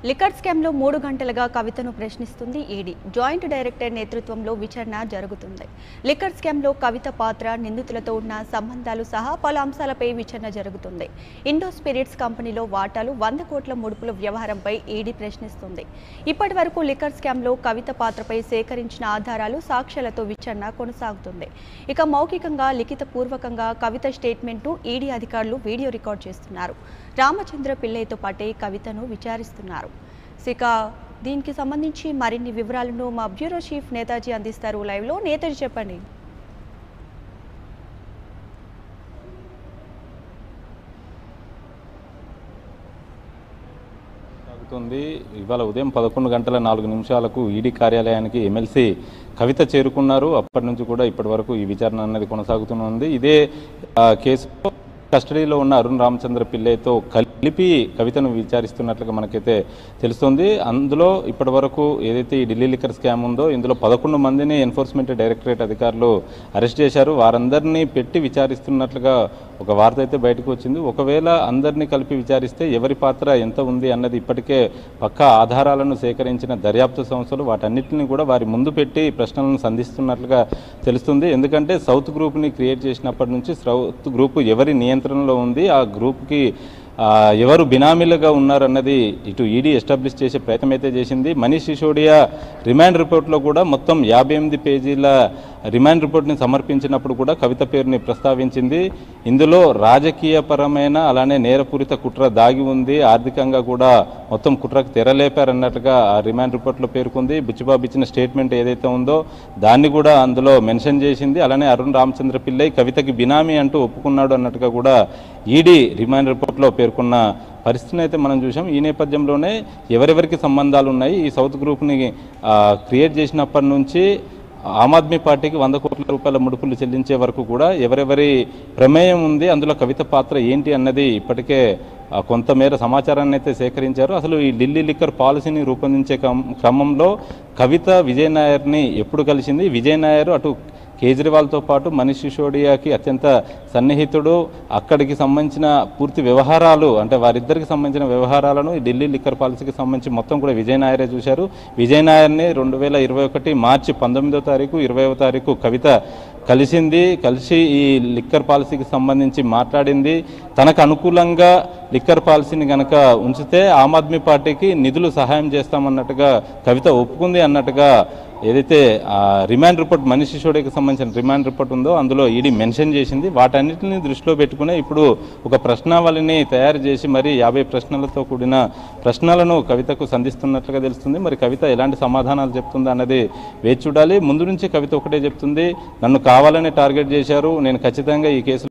liquor స్కామ్లో మూడు గంటలుగా కవితను ప్రశ్నిస్తుంది ఈడీ జాయింట్ డైరెక్టర్ నేతృత్వంలో విచారణ జరుగుతుంది లిక్కర్ స్కామ్లో కవిత పాత్ర నిందితులతో ఉన్న సంబంధాలు సహా పలు అంశాలపై విచారణ జరుగుతుంది ఇండో స్పిరిట్స్ కంపెనీలో వాటాలు వంద కోట్ల ముడుపుల వ్యవహారంపై ఈడీ ప్రశ్నిస్తుంది ఇప్పటి వరకు లిక్కర్ స్కామ్లో కవిత పాత్రపై సేకరించిన ఆధారాలు సాక్ష్యాలతో విచారణ కొనసాగుతుంది ఇక మౌఖికంగా లిఖిత పూర్వకంగా కవిత స్టేట్మెంట్ను ఈడీ అధికారులు వీడియో రికార్డ్ చేస్తున్నారు రామచంద్ర పిల్లయ్యతో పాటే కవితను విచారిస్తున్నారు ఇక దీనికి సంబంధించి మరిన్ని వివరాలను మా బ్యూరో చీఫ్ నేతాజీ అందిస్తారు లైవ్లో నేతాజీ చెప్పండి సాగుతుంది ఇవాళ ఉదయం పదకొండు గంటల నాలుగు నిమిషాలకు ఈడీ కార్యాలయానికి ఎమ్మెల్సీ కవిత చేరుకున్నారు అప్పటి నుంచి కూడా ఇప్పటి వరకు ఈ విచారణ అనేది కొనసాగుతూనే ఇదే ఆ, కేసులో కస్టడీలో ఉన్న అరుణ్ రామచంద్ర పిల్లయ్యతో కలిపి కవితను విచారిస్తున్నట్లుగా మనకైతే తెలుస్తుంది అందులో ఇప్పటి వరకు ఏదైతే ఈ ఢిల్లీ లిక్కర్ స్కామ్ ఉందో ఇందులో పదకొండు మందిని ఎన్ఫోర్స్మెంట్ డైరెక్టరేట్ అధికారులు అరెస్ట్ చేశారు వారందరినీ పెట్టి విచారిస్తున్నట్లుగా ఒక వార్త అయితే బయటకు వచ్చింది ఒకవేళ అందరినీ కలిపి విచారిస్తే ఎవరి పాత్ర ఎంత ఉంది అన్నది ఇప్పటికే పక్కా ఆధారాలను సేకరించిన దర్యాప్తు సంస్థలు వాటన్నిటిని కూడా వారి ముందు పెట్టి ప్రశ్నలను సంధిస్తున్నట్లుగా తెలుస్తుంది ఎందుకంటే సౌత్ గ్రూప్ని క్రియేట్ చేసినప్పటి నుంచి సౌత్ గ్రూప్ ఎవరి నియంత్రణలో ఉంది ఆ గ్రూప్కి ఆ, ఎవరు బినామీలుగా ఉన్నారన్నది ఇటు ఈడీ ఎస్టాబ్లిష్ చేసే ప్రయత్నం అయితే చేసింది మనీష్ సిసోడియా రిమాండ్ రిపోర్ట్లో కూడా మొత్తం యాభై ఎనిమిది పేజీల రిమాండ్ రిపోర్ట్ని సమర్పించినప్పుడు కూడా కవిత పేరుని ప్రస్తావించింది ఇందులో రాజకీయపరమైన అలానే నేరపూరిత కుట్ర దాగి ఉంది ఆర్థికంగా కూడా మొత్తం కుట్రకు తెరలేపారన్నట్టుగా ఆ రిమాండ్ రిపోర్ట్లో పేర్కొంది బుచ్చిబాబు ఇచ్చిన స్టేట్మెంట్ ఏదైతే ఉందో దాన్ని కూడా అందులో మెన్షన్ చేసింది అలానే అరుణ్ రామచంద్ర పిల్లై కవితకి బినామీ అంటూ ఒప్పుకున్నాడు అన్నట్టుగా కూడా ఈడీ రిమాండ్ రిపోర్ట్లో పేర్కొన్న పరిస్థితిని అయితే మనం చూసాం ఈ నేపథ్యంలోనే ఎవరెవరికి సంబంధాలు ఉన్నాయి ఈ సౌత్ గ్రూప్ని ఆ, క్రియేట్ చేసినప్పటి నుంచి ఆమ్ ఆద్మీ పార్టీకి వంద కోట్ల రూపాయల ముడుపులు చెల్లించే వరకు కూడా ఎవరెవరి ప్రమేయం ఉంది అందులో కవిత పాత్ర ఏంటి అన్నది ఇప్పటికే ఆ, కొంతమేర సమాచారాన్ని అయితే సేకరించారు అసలు ఈ ఢిల్లీ లిక్కర్ పాలసీని రూపొందించే క్రమ- క్రమంలో కవిత విజయ్ నాయర్ని ఎప్పుడు కలిసింది విజయ్ నాయర్ అటు కేజ్రీవాల్తో పాటు మనీష్ సిసోడియాకి అత్యంత సన్నిహితుడు అక్కడికి సంబంధించిన పూర్తి వ్యవహారాలు అంటే వారిద్దరికి సంబంధించిన వ్యవహారాలను ఈ ఢిల్లీ లిక్కర్ పాలసీకి సంబంధించి మొత్తం కూడా విజయ్ నాయరే చూశారు విజయ్ నాయర్ని రెండు వేల ఇరవై ఒకటి మార్చి పంతొమ్మిదో తారీఖు ఇరవైవ తారీఖు కవిత కలిసింది కలిసి ఈ లిక్కర్ పాలసీకి సంబంధించి మాట్లాడింది తనకు అనుకూలంగా లిక్కర్ పాలసీని కనుక ఉంచితే ఆమ్ ఆద్మీ పార్టీకి నిధులు సహాయం చేస్తామన్నట్టుగా కవిత ఒప్పుకుంది అన్నట్టుగా ఏదైతే ఆ రిమాండ్ రిపోర్ట్ మనీష్ సిసోడియాకి సంబంధించిన రిమాండ్ రిపోర్ట్ ఉందో అందులో ఈడీ మెన్షన్ చేసింది వాటన్నిటిని దృష్టిలో పెట్టుకునే ఇప్పుడు ఒక ప్రశ్నావళిని తయారు చేసి మరి యాభై ప్రశ్నలతో కూడిన ప్రశ్నలను కవితకు సంధిస్తున్నట్లుగా తెలుస్తుంది మరి కవిత ఎలాంటి సమాధానాలు చెప్తుందా అన్నది వేచి చూడాలి ముందు నుంచి కవిత ఒకటే చెప్తుంది నన్ను కావాలని టార్గెట్ చేశారు నేను ఖచ్చితంగా ఈ కేసులో